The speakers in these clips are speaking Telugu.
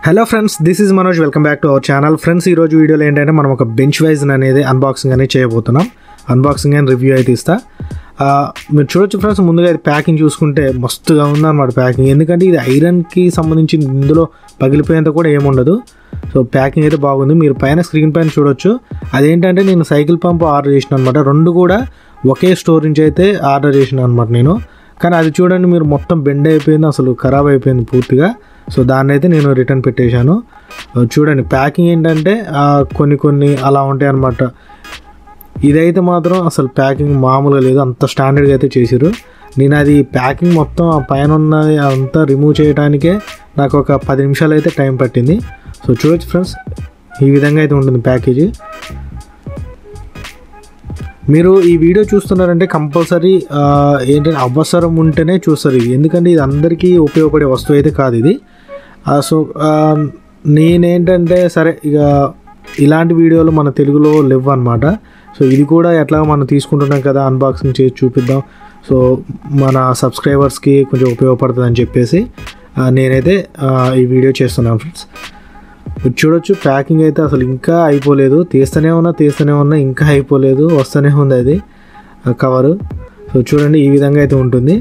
hello friends this is Manoj welcome back to our channel friends ఈ రోజు వీడియోలో ఏంటంటే మనం ఒక బెంచ్ వైజ్ అనేది అన్బాక్సింగ్ అనేది చేయబోతున్నాం అన్బాక్సింగ్ అండ్ రివ్యూ అయితే ఇస్తా ఆ, మీరు చూడొచ్చు ఫ్రెండ్స్ ముందుగా ఇది ప్యాకింగ్ చూసుకుంటే మస్తుగా ఉందన్నమాట ప్యాకింగ్ ఎందుకంటే ఇది ఐరన్కి సంబంధించి ఇందులో పగిలిపోయేంత కూడా ఏముండదు సో ప్యాకింగ్ అయితే బాగుంది మీరు పైన స్క్రీన్ పైన చూడొచ్చు అదేంటంటే నేను సైకిల్ పంప్ ఆర్డర్ చేసిన అనమాట రెండు కూడా ఒకే స్టోర్ నుంచి అయితే ఆర్డర్ చేసిన అనమాట నేను కానీ అది చూడండి మీరు మొత్తం బెండ్ అయిపోయింది అసలు ఖరాబ్ అయిపోయింది పూర్తిగా సో దాన్ని అయితే నేను రిటర్న్ పెట్టేశాను ఆ, చూడండి ప్యాకింగ్ ఏంటంటే ఆ, కొన్ని కొన్ని అలా ఉంటాయి అన్నమాట ఇదైతే మాత్రం అసలు ప్యాకింగ్ మామూలుగా లేదు అంత స్టాండర్డ్గా అయితే చేసిరు నేను అది ప్యాకింగ్ మొత్తం ఆ పైన ఉన్నది అంతా రిమూవ్ చేయడానికే నాకు ఒక పది నిమిషాలు అయితే టైం పట్టింది సో చూడొచ్చు ఫ్రెండ్స్ ఈ విధంగా అయితే ఉంటుంది ప్యాకేజీ మీరు ఈ వీడియో చూస్తున్నారంటే కంపల్సరీ ఏంటంటే అవసరం ఉంటేనే చూస్తారు ఇది ఎందుకంటే ఇది అందరికీ ఉపయోగపడే వస్తువు అయితే కాదు ఇది ఆ, సో ఆ, నేనేంటంటే సరే ఇక ఇలాంటి వీడియోలు మన తెలుగులో లేవు అనమాట సో ఇది కూడా ఎట్లా మనం తీసుకుంటున్నాం కదా అన్బాక్సింగ్ చేసి చూపిద్దాం సో మన సబ్స్క్రైబర్స్కి కొంచెం ఉపయోగపడుతుంది అని చెప్పేసి ఆ, నేనైతే ఆ, ఈ వీడియో చేస్తున్నాను ఫ్రెండ్స్ ఇది చూడొచ్చు ప్యాకింగ్ అయితే అసలు ఇంకా అయిపోలేదు తీస్తూనే ఉన్నా తీస్తూనే ఉన్నా ఇంకా అయిపోలేదు వస్తూనే ఉంది అది కవరు సో చూడండి ఈ విధంగా అయితే ఉంటుంది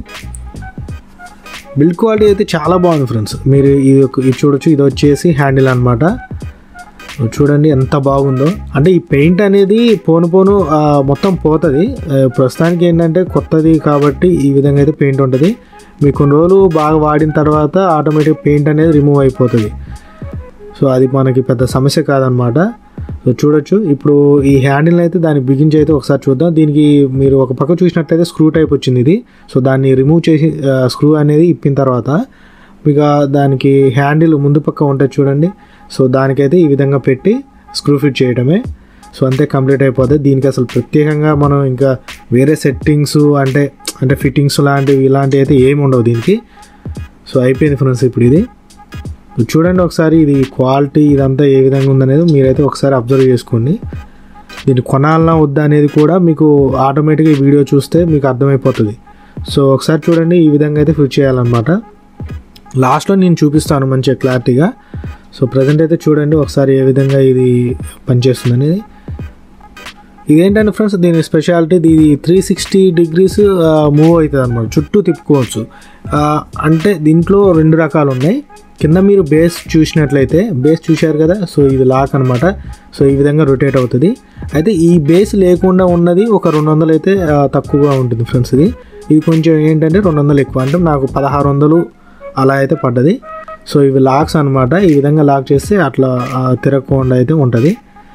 బిల్డ్ క్వాలిటీ అయితే చాలా బాగుంది ఫ్రెండ్స్ మీరు ఇది ఒక- ఇది చూడొచ్చు ఇది వచ్చేసి హ్యాండిల్ అనమాట చూడండి ఎంత బాగుందో అంటే ఈ పెయింట్ అనేది పోను పోను ఆ, మొత్తం పోతుంది ఆ, ప్రస్తుతానికి ఏంటంటే కొత్తది కాబట్టి ఈ విధంగా అయితే పెయింట్ ఉంటుంది మీకు కొన్ని రోజులు బాగా వాడిన తర్వాత ఆటోమేటిక్ పెయింట్ అనేది రిమూవ్ అయిపోతుంది సో అది మనకి పెద్ద సమస్య కాదనమాట సో చూడొచ్చు ఇప్పుడు ఈ హ్యాండిల్ అయితే దాన్ని బిగించి అయితే ఒకసారి చూద్దాం దీనికి మీరు ఒక పక్క చూసినట్లయితే స్క్రూ టైప్ వచ్చింది ఇది సో దాన్ని రిమూవ్ చేసి స్క్రూ అనేది ఇప్పిన తర్వాత ఇక దానికి హ్యాండిల్ ముందు పక్క ఉంటుంది చూడండి సో దానికైతే ఈ విధంగా పెట్టి స్క్రూ ఫిట్ చేయడమే సో అంతే కంప్లీట్ అయిపోతుంది దీనికి అసలు ప్రత్యేకంగా మనం ఇంకా వేరే సెట్టింగ్స్ అంటే అంటే ఫిట్టింగ్స్ లాంటివి ఇలాంటివి అయితే ఏమి ఉండవు దీనికి సో అయిపోయింది ఫ్రెండ్స్ ఇప్పుడు ఇది చూడండి ఒకసారి ఇది క్వాలిటీ ఇదంతా ఏ విధంగా ఉందనేది మీరైతే ఒకసారి అబ్జర్వ్ చేసుకోండి దీన్ని కొనాలన్నా వద్దా అనేది కూడా మీకు ఆటోమేటిక్గా ఈ వీడియో చూస్తే మీకు అర్థమైపోతుంది సో ఒకసారి చూడండి ఈ విధంగా అయితే ఫిట్ చేయాలన్నమాట లాస్ట్లో నేను చూపిస్తాను మంచిగా క్లారిటీగా సో ప్రజెంట్ అయితే చూడండి ఒకసారి ఏ విధంగా ఇది పనిచేస్తుంది అనేది ఇదేంటంటే ఫ్రెండ్స్ దీని స్పెషాలిటీ ఇది త్రీ సిక్స్టీ డిగ్రీస్ మూవ్ అవుతుంది అనమాట చుట్టూ తిప్పుకోవచ్చు ఆ, అంటే దీంట్లో రెండు రకాలు ఉన్నాయి కింద మీరు బేస్ చూసినట్లయితే బేస్ చూశారు కదా సో ఇది లాక్ అనమాట సో ఈ విధంగా రొటేట్ అవుతుంది అయితే ఈ బేస్ లేకుండా ఉన్నది ఒక రెండు వందలు అయితే ఆ, తక్కువగా ఉంటుంది ఫ్రెండ్స్ ఇది ఇది కొంచెం ఏంటంటే రెండు వందలు ఎక్కువ అంటే నాకు పదహారు వందలు అలా అయితే పడ్డది సో ఇవి లాక్స్ అనమాట ఈ విధంగా లాక్ చేస్తే అట్లా ఆ, తిరగకుండా అయితే ఉంటుంది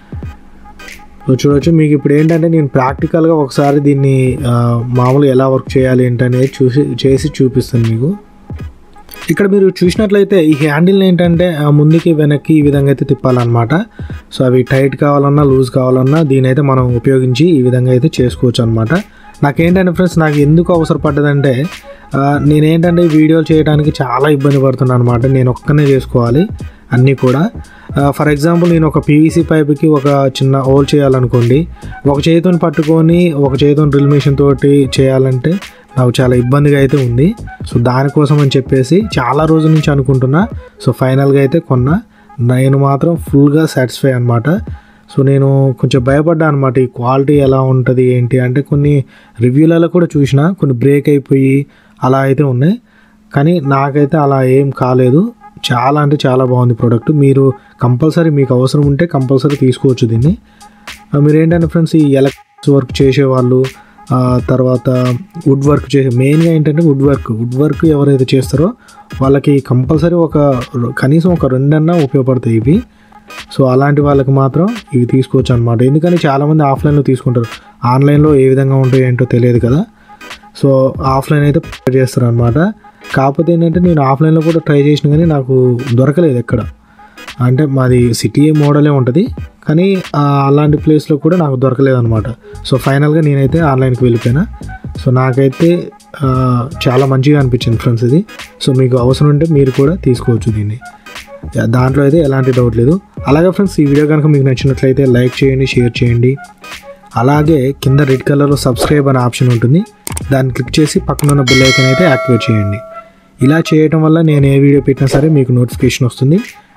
సో చూడొచ్చు మీకు ఇప్పుడు ఏంటంటే నేను ప్రాక్టికల్గా ఒకసారి దీన్ని ఆ, మామూలుగా ఎలా వర్క్ చేయాలి ఏంటనేది చూసి చేసి చూపిస్తాను మీకు ఇక్కడ మీరు చూసినట్లయితే ఈ హ్యాండిల్ ఏంటంటే ఆ, ముందుకి వెనక్కి ఈ విధంగా అయితే తిప్పాలన్నమాట సో అవి టైట్ కావాలన్నా లూజ్ కావాలన్నా దీని అయితే మనం ఉపయోగించి ఈ విధంగా అయితే చేసుకోవచ్చు అనమాట నాకేంటంటే ఫ్రెండ్స్ నాకు ఎందుకు అవసరపడ్డదంటే ఆ, నేనేంటంటే ఈ వీడియోలు చేయడానికి చాలా ఇబ్బంది పడుతున్నాను అనమాట నేను ఒక్కనే చేసుకోవాలి అన్నీ కూడా ఫర్ ఎగ్జాంపుల్ నేను ఒక పీవీసీ పైప్కి ఒక చిన్న హోల్ చేయాలనుకోండి ఒక చేతిని పట్టుకొని ఒక చేతిని డ్రిల్ మిషన్ తోటి చేయాలంటే నాకు చాలా ఇబ్బందిగా అయితే ఉంది సో దానికోసం అని చెప్పేసి చాలా రోజుల నుంచి అనుకుంటున్నా సో ఫైనల్గా అయితే కొన్నా నేను మాత్రం ఫుల్గా సాటిస్ఫై అనమాట సో నేను కొంచెం భయపడ్డా అనమాట ఈ క్వాలిటీ ఎలా ఉంటుంది ఏంటి అంటే కొన్ని రివ్యూలలో కూడా చూసిన కొన్ని బ్రేక్ అయిపోయి అలా అయితే ఉన్నాయి కానీ నాకైతే అలా ఏం కాలేదు చాలా అంటే చాలా బాగుంది ప్రోడక్ట్ మీరు కంపల్సరీ మీకు అవసరం ఉంటే కంపల్సరీ తీసుకోవచ్చు దీన్ని ఆ, మీరు ఏంటంటే ఫ్రెండ్స్ ఈ ఎలక్ట్రిక్స్ వర్క్ చేసేవాళ్ళు ఆ, తర్వాత వుడ్ వర్క్ చేసే మెయిన్గా ఏంటంటే వుడ్ వర్క్ వుడ్ వర్క్ ఎవరైతే చేస్తారో వాళ్ళకి కంపల్సరీ ఒక కనీసం ఒక రెండన్నా ఉపయోగపడతాయి ఇవి సో అలాంటి వాళ్ళకి మాత్రం ఇవి తీసుకోవచ్చు అనమాట ఎందుకని చాలామంది ఆఫ్లైన్లో తీసుకుంటారు ఆన్లైన్లో ఏ విధంగా ఉంటాయో ఏంటో తెలియదు కదా సో ఆఫ్లైన్ అయితే ప్రిఫర్ చేస్తారు అనమాట కాకపోతే ఏంటంటే నేను ఆఫ్లైన్లో కూడా ట్రై చేసిన కానీ నాకు దొరకలేదు ఎక్కడ అంటే మాది సిటీ మోడలే ఉంటుంది కానీ ఆ, అలాంటి ప్లేస్లో కూడా నాకు దొరకలేదు అనమాట సో ఫైనల్గా నేనైతే ఆన్లైన్కి వెళ్ళిపోయినా సో నాకైతే ఆ, చాలా మంచిగా అనిపించింది ఫ్రెండ్స్ ఇది సో మీకు అవసరం ఉంటే మీరు కూడా తీసుకోవచ్చు దీన్ని యా, దాంట్లో అయితే ఎలాంటి డౌట్ లేదు అలాగే ఫ్రెండ్స్ ఈ వీడియో కనుక మీకు నచ్చినట్లయితే లైక్ చేయండి షేర్ చేయండి అలాగే కింద రెడ్ కలర్లో సబ్స్క్రైబ్ అనే ఆప్షన్ ఉంటుంది దాన్ని క్లిక్ చేసి పక్కన ఉన్న బెల్ ఐకన్ అయితే యాక్టివేట్ చేయండి ఇలా చేయటం వల్ల నేను ఏ వీడియో పెట్టినా సరే మీకు నోటిఫికేషన్ వస్తుంది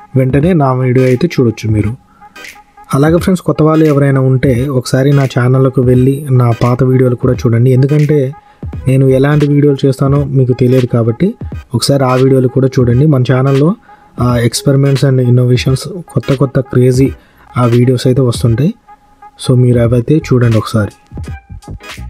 వెంటనే నా వీడియో అయితే చూడొచ్చు మీరు అలాగే ఫ్రెండ్స్ కొత్త వాళ్ళు ఎవరైనా ఉంటే ఒకసారి నా ఛానల్లోకి వెళ్ళి నా పాత వీడియోలు కూడా చూడండి ఎందుకంటే నేను ఎలాంటి వీడియోలు చేస్తానో మీకు తెలియదు కాబట్టి ఒకసారి ఆ వీడియోలు కూడా చూడండి మన ఛానల్లో ఎక్స్పెరిమెంట్స్ అండ్ ఇన్నోవేషన్స్ కొత్త కొత్త క్రేజీ ఆ వీడియోస్ అయితే వస్తుంటాయి సో మీరు అవైతే చూడండి ఒకసారి